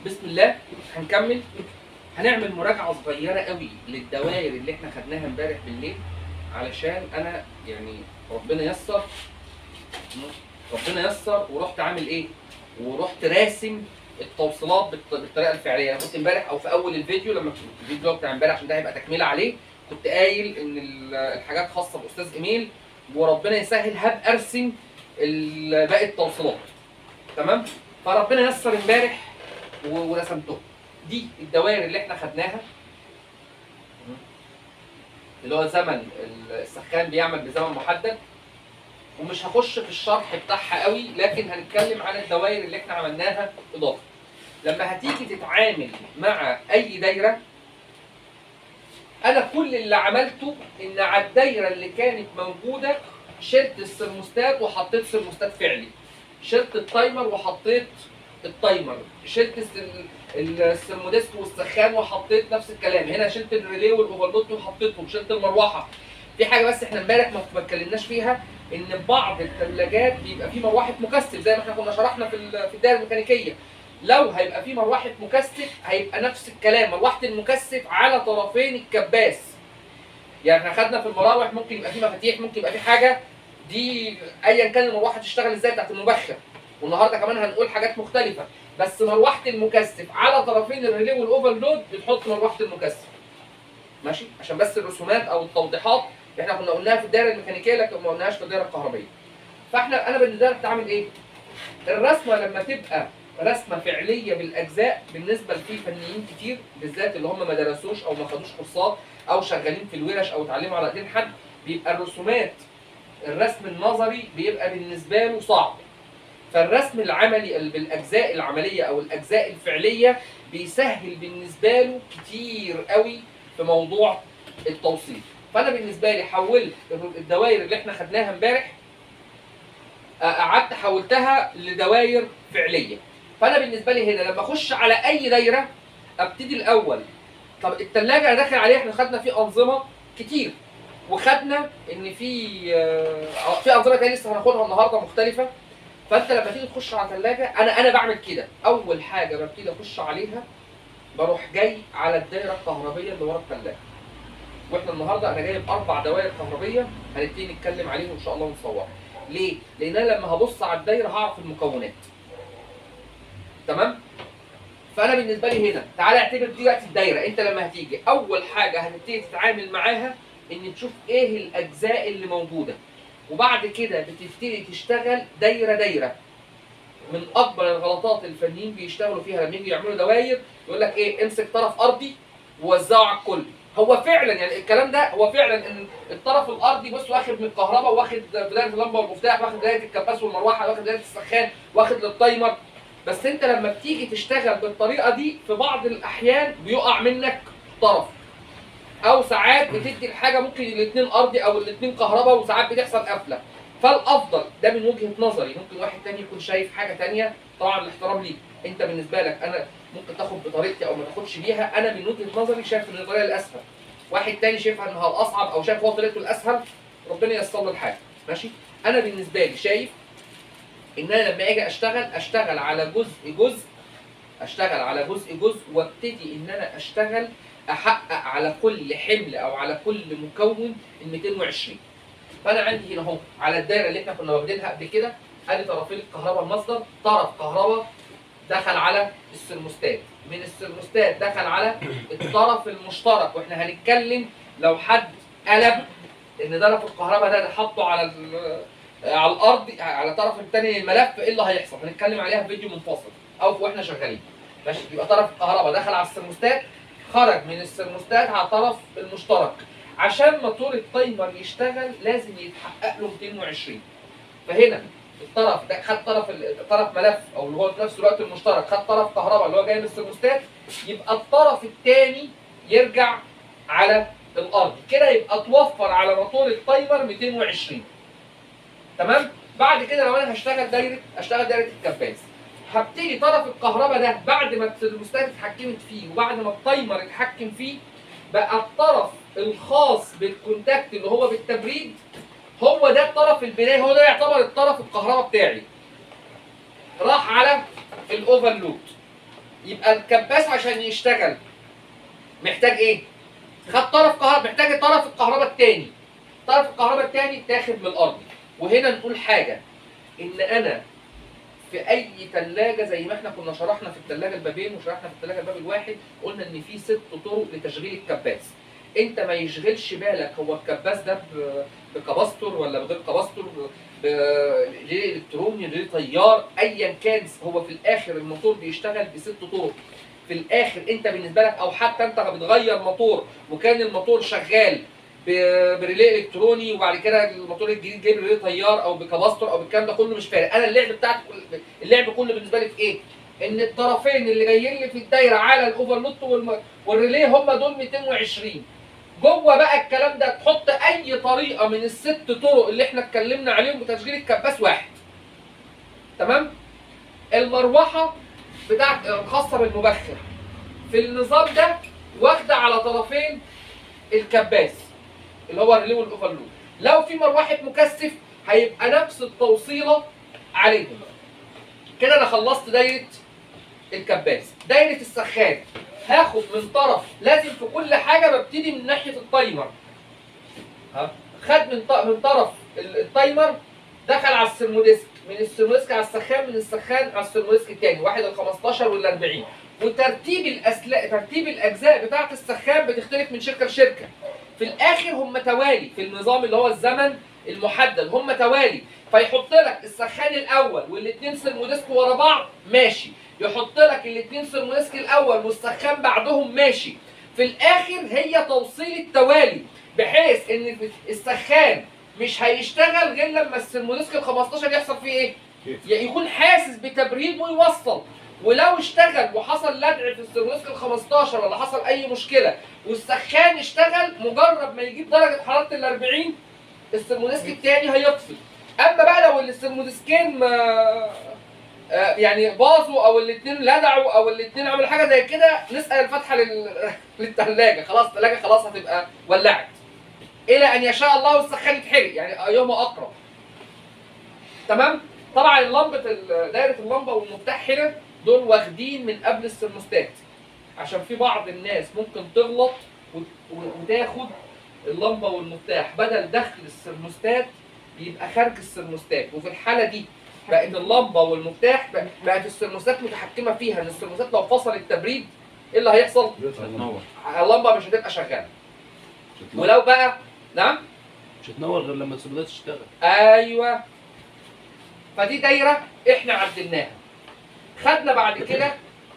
بسم الله هنكمل هنعمل مراجعه صغيره قوي للدوائر اللي احنا خدناها امبارح بالليل علشان انا يعني ربنا يسر ربنا يسر ورحت عامل ايه ورحت راسم التوصيلات بالط- بالطريقه الفعليه انا كنت امبارح او في اول الفيديو لما كنت الفيديو بتاع امبارح عشان ده هيبقى تكمله عليه كنت قايل ان ال- الحاجات خاصه باستاذ ايميل وربنا يسهل هبقى ارسم ال- باقي التوصيلات تمام فربنا يسر امبارح و- ورسمته دي الدوائر اللي احنا خدناها اللي هو زمن السخان بيعمل بزمن محدد ومش هخش في الشرح بتاعها قوي لكن هنتكلم عن الدوائر اللي احنا عملناها اضافه لما هتيجي تتعامل مع اي دايره انا كل اللي عملته ان على الدايره اللي كانت موجوده شلت السرموستات وحطيت سرموستات فعلي شلت التايمر وحطيت التايمر شلت الس- ال- السرموديسك والسخان وحطيت نفس الكلام هنا شلت الريلي والاوفرلود وحطيتهم شلت المروحه في حاجه بس احنا امبارح ما ما اتكلمناش فيها ان بعض الثلاجات بيبقى فيه مروحه مكثف زي ما احنا كنا شرحنا في ال- في الدائره الميكانيكيه لو هيبقى فيه مروحه مكثف هيبقى نفس الكلام مروحه المكثف على طرفين الكباس يعني احنا خدنا في المراوح ممكن يبقى فيه مفاتيح ممكن يبقى فيه حاجه دي ايا كان المروحه تشتغل ازاي بتاعت المبخر والنهارده كمان هنقول حاجات مختلفه بس مروحه المكثف على طرفين الريلي والاوفرلود بتحط مروحه المكثف ماشي عشان بس الرسومات او التوضيحات احنا كنا قلناها في الدائره الميكانيكيه لكن ما قلناهاش في الدائره الكهربائيه فاحنا انا بالنسبه لي بعمل ايه الرسمه لما تبقى رسمه فعليه بالاجزاء بالنسبه لفي فنيين كتير بالذات اللي هم ما درسوش او ما خدوش كورسات او شغالين في الورش او اتعلموا على ايدين حد بيبقى الرسومات الرسم النظري بيبقى بالنسبه له صعب فالرسم العملي ال- بالاجزاء العمليه او الاجزاء الفعليه بيسهل بالنسبه له كتير قوي في موضوع التوصيل فانا بالنسبه لي حولت الر- الدوائر اللي احنا خدناها امبارح آه، قعدت حولتها لدوائر فعليه فانا بالنسبه لي هنا لما اخش على اي دايره ابتدي الاول طب الثلاجه انا داخل عليها احنا خدنا فيه انظمه كتير وخدنا ان في آه، في انظمه تانية لسه هناخدها النهارده مختلفه فانت لما تيجي تخش على ثلاجه انا انا بعمل كده اول حاجه ببتدي اخش عليها بروح جاي على الدايره الكهربيه اللي ورا الثلاجه واحنا النهارده انا جايب اربع دوائر كهربيه هنبتدي نتكلم عليهم ان شاء الله ونصورها ليه؟ لان انا لما هبص على الدايره هعرف المكونات تمام؟ فانا بالنسبه لي هنا تعالى اعتبر دلوقتي الدايره انت لما هتيجي اول حاجه هتبتدي تتعامل معاها ان تشوف ايه الاجزاء اللي موجوده وبعد كده بتبتدي تشتغل دايره دايره من اكبر الغلطات الفنيين بيشتغلوا فيها لما يجي يعملوا دواير يقول لك ايه امسك طرف ارضي ووزعه على الكل هو فعلا يعني الكلام ده هو فعلا ان الطرف الارضي بص واخد من الكهرباء واخد بدايه اللمبه والمفتاح واخد بدايه الكباس والمروحه واخد بدايه السخان واخد للتايمر بس انت لما بتيجي تشتغل بالطريقه دي في بعض الاحيان بيقع منك طرف او ساعات بتدي الحاجه ممكن الاثنين ارضي او الاثنين كهرباء وساعات بتحصل قفله فالافضل ده من وجهه نظري ممكن واحد تاني يكون شايف حاجه تانية طبعا الاحترام ليك انت بالنسبه لك انا ممكن تاخد بطريقتي او ما تاخدش بيها انا من وجهه نظري شايف ان الطريقه الاسهل واحد تاني شايفها انها الاصعب او شايف هو طريقته الاسهل ربنا ييسر له الحاجه ماشي انا بالنسبه لي شايف ان انا لما اجي اشتغل اشتغل على جزء جزء اشتغل على جزء جزء وابتدي ان انا اشتغل احقق على كل حمل او على كل مكون ال 220 فانا عندي هنا اهو على الدايره اللي احنا كنا واخدينها قبل كده ادي طرفين الكهرباء المصدر طرف كهرباء دخل على السرموستات من السرموستات دخل على الطرف المشترك واحنا هنتكلم لو حد قلب ان طرف الكهرباء ده حطه على ال- على الارض على الطرف الثاني للملف ايه اللي هيحصل هنتكلم عليها في فيديو منفصل او واحنا شغالين ماشي يبقى طرف الكهرباء دخل على السرموستات خرج من السرموستات على الطرف المشترك عشان موتور التايمر يشتغل لازم يتحقق له 220 فهنا الطرف ده خد طرف ال- طرف ملف او اللي هو في نفس الوقت المشترك خد طرف كهرباء اللي هو جاي من السرموستات يبقى الطرف الثاني يرجع على الارض كده يبقى توفر على موتور التايمر 220 تمام بعد كده لو انا هشتغل دايره اشتغل دايره الكباس هبتدي طرف الكهرباء ده بعد ما السرموستات اتحكمت فيه وبعد ما التايمر اتحكم فيه بقى الطرف الخاص بالكونتاكت اللي هو بالتبريد هو ده الطرف البداية هو ده يعتبر الطرف الكهرباء بتاعي راح على الاوفرلود يبقى الكباس عشان يشتغل محتاج ايه؟ خد طرف كهرباء محتاج طرف الكهرباء الثاني طرف الكهرباء الثاني تاخد من الارض وهنا نقول حاجه ان انا في اي ثلاجه زي ما احنا كنا شرحنا في الثلاجه البابين وشرحنا في الثلاجه الباب الواحد قلنا ان في ست طرق لتشغيل الكباس انت ما يشغلش بالك هو الكباس ده ب- بكباستور ولا بغير كباستور ليه الكتروني ليه تيار ايا كان هو في الاخر الموتور بيشتغل بست طرق في الاخر انت بالنسبه لك او حتى انت بتغير موتور وكان الموتور شغال ب- بريلي الكتروني وبعد كده الموتور الجديد جايب ريلي تيار او بكباستور او بالكلام ده كله مش فارق انا اللعب بتاعتي كل- اللعب كله بالنسبه لي في ايه؟ ان الطرفين اللي جايين لي في الدايره على الاوفرلود والم- والريلي هم دول 220 جوه بقى الكلام ده تحط اي طريقه من الست طرق اللي احنا اتكلمنا عليهم بتشغيل الكباس واحد تمام المروحه بتاعت الخاصه بالمبخر في النظام ده واخده على طرفين الكباس اللي هو الريلي والاوفرلود لو في مروحه مكثف هيبقى نفس التوصيله عليهم كده انا خلصت دايره الكباس دايره السخان هاخد من طرف لازم في كل حاجه ببتدي من ناحيه التايمر ها خد من ط- من طرف ال- التايمر دخل على السيرموديسك من السيرموديسك على السخان من السخان على السيرموديسك الثاني واحد ال 15 وال 40 وترتيب الاسلاك ترتيب الاجزاء بتاعه السخان بتختلف من شركه لشركه في الاخر هم توالي في النظام اللي هو الزمن المحدد هم توالي فيحط لك السخان الاول والاثنين سيرموديسك ورا بعض ماشي يحط لك الاثنين سيرموديسك الاول والسخان بعدهم ماشي في الاخر هي توصيل التوالي بحيث ان السخان مش هيشتغل غير لما السيرموديسك ال 15 يحصل فيه ايه؟ ي- يكون حاسس بتبريد ويوصل ولو اشتغل وحصل لدع في السيرموديسك ال 15 ولا حصل اي مشكله والسخان اشتغل مجرد ما يجيب درجه حراره ال 40 السيرموديسك الثاني هيطفي اما بقى لو السيرموديسكين ما آه، يعني باظوا او الاثنين لدعوا او الاثنين عملوا حاجه زي كده نسال الفتحه لل... للثلاجه خلاص الثلاجه خلاص هتبقى ولعت الى ان يشاء الله السخان يتحرق يعني ايهما اقرب تمام طبعا لمبه ال- دايره اللمبه والمفتاح هنا دول واخدين من قبل السرموستات عشان في بعض الناس ممكن تغلط وت- وتاخد اللمبه والمفتاح بدل دخل السرموستات يبقى خارج السرموستات وفي الحاله دي بقت اللمبه والمفتاح بق- بقت السرموستات متحكمه فيها ان السرموستات لو فصل التبريد ايه اللي هيحصل؟ هتنور اللمبه مش هتبقى شغاله مش هتنور ولو بقى نعم مش هتنور غير لما السلوبات تشتغل ايوه فدي دايره احنا عدلناها خدنا بعد كده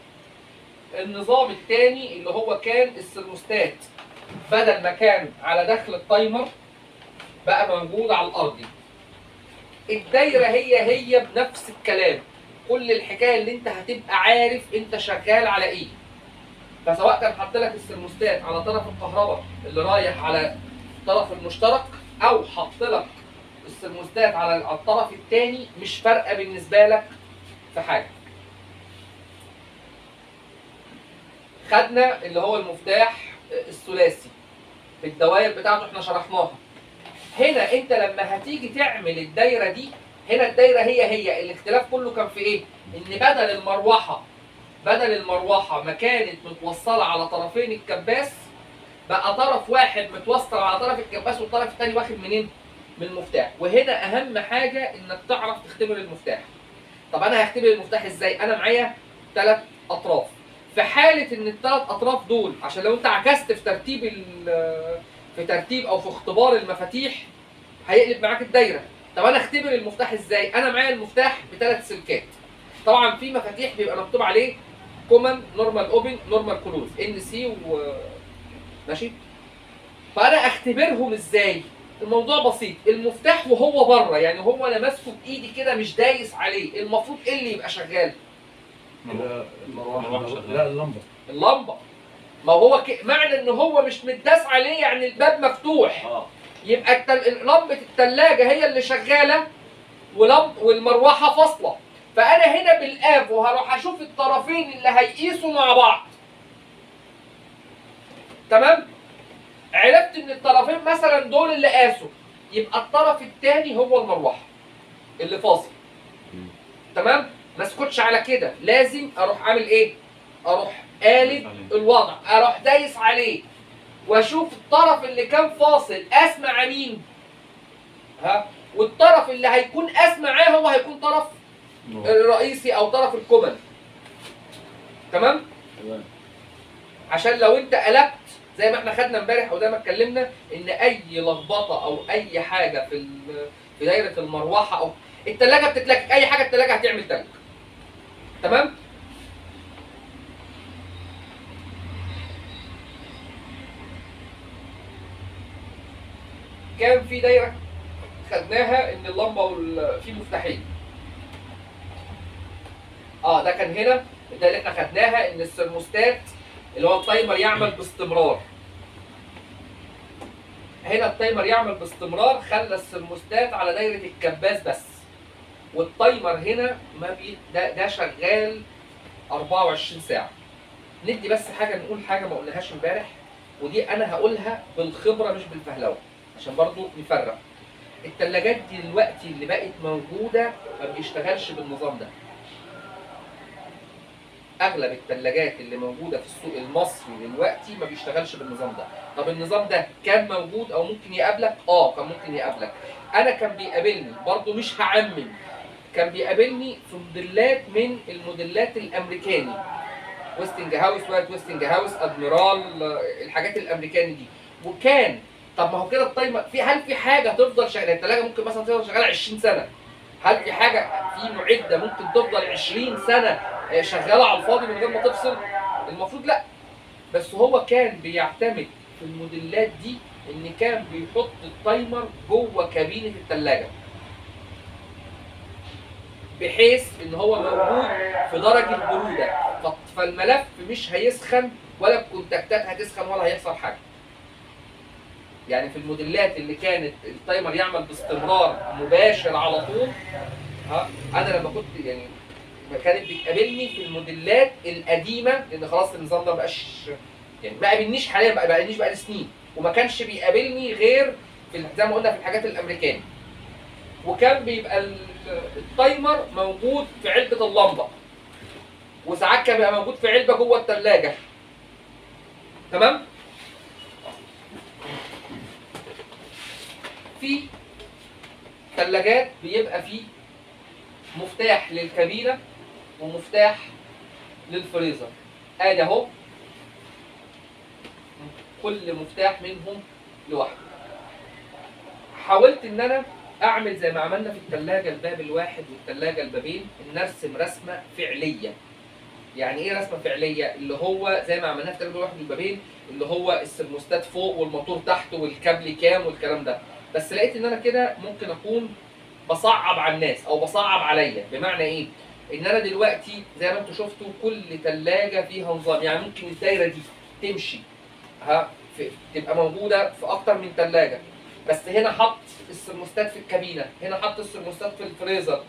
النظام الثاني اللي هو كان السرموستات بدل ما كان على دخل التايمر بقى موجود على الارضي الدايره هي هي بنفس الكلام كل الحكايه اللي انت هتبقى عارف انت شغال على ايه فسواء كان حط لك السرموستات على طرف الكهرباء اللي رايح على الطرف المشترك او حط لك السرموستات على على الطرف الثاني مش فارقه بالنسبه لك في حاجه خدنا اللي هو المفتاح الثلاثي في الدوائر بتاعته احنا شرحناها هنا انت لما هتيجي تعمل الدايره دي هنا الدايره هي هي الاختلاف كله كان في ايه ان بدل المروحه بدل المروحه ما كانت متوصله على طرفين الكباس بقى طرف واحد متوصل على طرف الكباس والطرف الثاني واخد منين من المفتاح وهنا اهم حاجه انك تعرف تختبر المفتاح طب انا هختبر المفتاح ازاي انا معايا ثلاث اطراف في حاله ان الثلاث اطراف دول عشان لو انت عكست في ترتيب ال- في ترتيب او في اختبار المفاتيح هيقلب معاك الدايره طب انا اختبر المفتاح ازاي انا معايا المفتاح بثلاث سلكات طبعا في مفاتيح بيبقى مكتوب عليه كومن نورمال اوبن نورمال كلوز ان سي و ماشي فانا اختبرهم ازاي الموضوع بسيط المفتاح وهو بره يعني هو انا ماسكه بايدي كده مش دايس عليه المفروض ايه اللي يبقى شغال لا المروحة شغالة. لا اللمبه اللمبه ما هو ك... معنى ان هو مش متداس عليه يعني الباب مفتوح اه يبقى التل... لمبه الثلاجه هي اللي شغاله ولمب والمروحه فاصله فانا هنا بالاب وهروح اشوف الطرفين اللي هيقيسوا مع بعض تمام عرفت ان الطرفين مثلا دول اللي قاسوا يبقى الطرف الثاني هو المروحه اللي فاصل مم. تمام ما اسكتش على كده لازم اروح عامل ايه اروح قالب الوضع اروح دايس عليه واشوف الطرف اللي كان فاصل قاس مع مين ها والطرف اللي هيكون قاس معاه هو هيكون طرف الرئيسي او طرف الكومن تمام تمام عشان لو انت قلبت زي ما احنا خدنا امبارح او زي ما اتكلمنا ان اي لخبطه او اي حاجه في ال- في دايره المروحه او التلاجه بتتلكك اي حاجه التلاجه هتعمل تلج تمام كان في دايره خدناها ان اللمبه وال... في مفتاحين اه ده كان هنا ده اللي احنا خدناها ان الثرموستات اللي هو التايمر يعمل باستمرار هنا التايمر يعمل باستمرار خلى الثرموستات على دايره الكباس بس والتايمر هنا ما بي ده, ده شغال 24 ساعه ندي بس حاجه نقول حاجه ما قلناهاش امبارح ودي انا هقولها بالخبره مش بالفهلوه عشان برضو نفرق التلاجات دي دلوقتي اللي بقت موجوده ما بيشتغلش بالنظام ده اغلب الثلاجات اللي موجوده في السوق المصري دلوقتي ما بيشتغلش بالنظام ده طب النظام ده كان موجود او ممكن يقابلك اه كان ممكن يقابلك انا كان بيقابلني برضو مش هعمم كان بيقابلني في موديلات من الموديلات الامريكاني ويستنج هاوس وايت ويستنج هاوس ادميرال آه، الحاجات الامريكاني دي وكان طب ما هو كده التايمر في هل في حاجه تفضل شغاله الثلاجه ممكن مثلا تفضل شغاله 20 سنه هل في حاجه في معده ممكن تفضل 20 سنه آه، شغاله على الفاضي من غير ما تفصل المفروض لا بس هو كان بيعتمد في الموديلات دي ان كان بيحط التايمر جوه كابينه الثلاجه بحيث ان هو موجود في درجه بروده ف- فالملف مش هيسخن ولا الكونتاكتات هتسخن ولا هيحصل حاجه يعني في الموديلات اللي كانت التايمر يعمل باستمرار مباشر على طول ها انا لما كنت يعني ما كانت بتقابلني في الموديلات القديمه لان خلاص النظام ده مبقاش يعني ما قابلنيش حاليا ما قابلنيش بقى سنين وما كانش بيقابلني غير في ال- زي ما قلنا في الحاجات الامريكاني وكان بيبقى ال- التايمر موجود في علبه اللمبه وساعات كان بيبقى موجود في علبه جوه الثلاجه تمام في ثلاجات بيبقى فيه مفتاح للكابينه ومفتاح للفريزر ادي اهو كل مفتاح منهم لوحده حاولت ان انا اعمل زي ما عملنا في الثلاجه الباب الواحد والثلاجه البابين ان ارسم رسمه فعليه يعني ايه رسمه فعليه اللي هو زي ما عملناها في الثلاجه الواحد والبابين اللي هو السرموستات فوق والموتور تحت والكابل كام والكلام ده بس لقيت ان انا كده ممكن اكون بصعب على الناس او بصعب عليا بمعنى ايه ان انا دلوقتي زي ما انتم شفتوا كل ثلاجه فيها نظام يعني ممكن الدايره دي تمشي ها في تبقى موجوده في اكتر من ثلاجه بس هنا حط السرموستات في الكابينه هنا حط السرموستات في الفريزر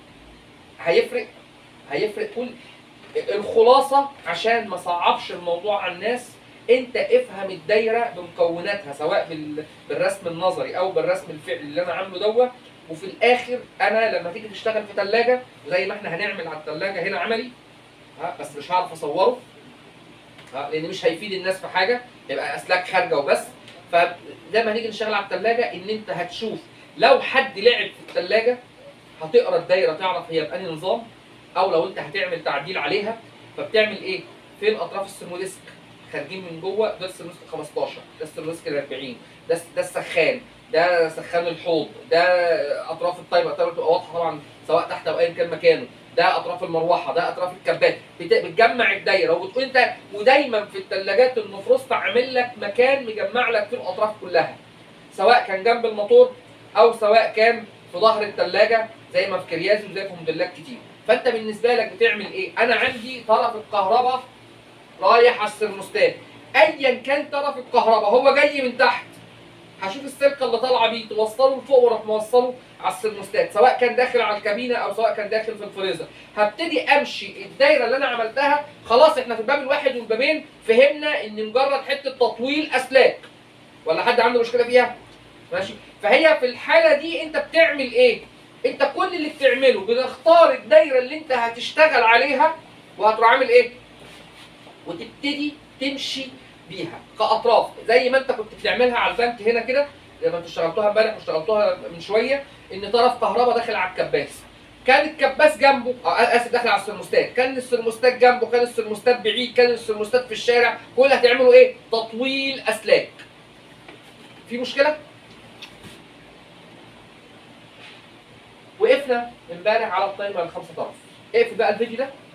هيفرق هيفرق كل الخلاصه عشان ما صعبش الموضوع على الناس انت افهم الدايره بمكوناتها سواء بال... بالرسم النظري او بالرسم الفعلي اللي انا عامله دوت وفي الاخر انا لما تيجي تشتغل في ثلاجه زي ما احنا هنعمل على الثلاجه هنا عملي ها بس مش هعرف اصوره ها لان مش هيفيد الناس في حاجه يبقى اسلاك خارجه وبس فزي ما هنيجي نشتغل على الثلاجه ان انت هتشوف لو حد لعب في الثلاجه هتقرا الدايره تعرف هي بأنهي نظام او لو انت هتعمل تعديل عليها فبتعمل ايه؟ فين اطراف السيرموديسك؟ خارجين من جوه ده السيرموديسك 15 ده السيرموديسك ال 40 ده ده السخان ده سخان الحوض ده اطراف التايمر التايمر بتبقى واضحه طبعا سواء تحت او ايا كان مكانه ده اطراف المروحه ده اطراف الكبات بت- بتجمع الدايره وبتقول انت ودايما في الثلاجات المفروسته عامل لك مكان مجمع لك فيه الاطراف كلها سواء كان جنب الموتور او سواء كان في ظهر الثلاجه زي ما في كريازي وزي في موديلات كتير فانت بالنسبه لك بتعمل ايه انا عندي طرف الكهرباء رايح على السرموستات ايا كان طرف الكهرباء هو جاي من تحت هشوف السلكه اللي طالعه بيه توصله لفوق واروح موصله على السرموستات سواء كان داخل على الكابينه او سواء كان داخل في الفريزر هبتدي امشي الدايره اللي انا عملتها خلاص احنا في الباب الواحد والبابين فهمنا ان مجرد حته تطويل اسلاك ولا حد عنده مشكله فيها ماشي فهي في الحاله دي انت بتعمل ايه انت كل اللي بتعمله بتختار الدايره اللي انت هتشتغل عليها وهتروح عامل ايه وتبتدي تمشي بيها كاطراف زي ما انت كنت بتعملها على البنك هنا كده زي ما انتوا اشتغلتوها امبارح واشتغلتوها من شويه ان طرف كهرباء داخل على الكباس كان الكباس جنبه آه، اسف داخل على السرموستات كان السرموستات جنبه كان السرموستات بعيد كان السرموستات في الشارع كل هتعملوا ايه تطويل اسلاك في مشكله وقفنا امبارح على التايمر الخمسه طرف اقفل بقى الفيديو ده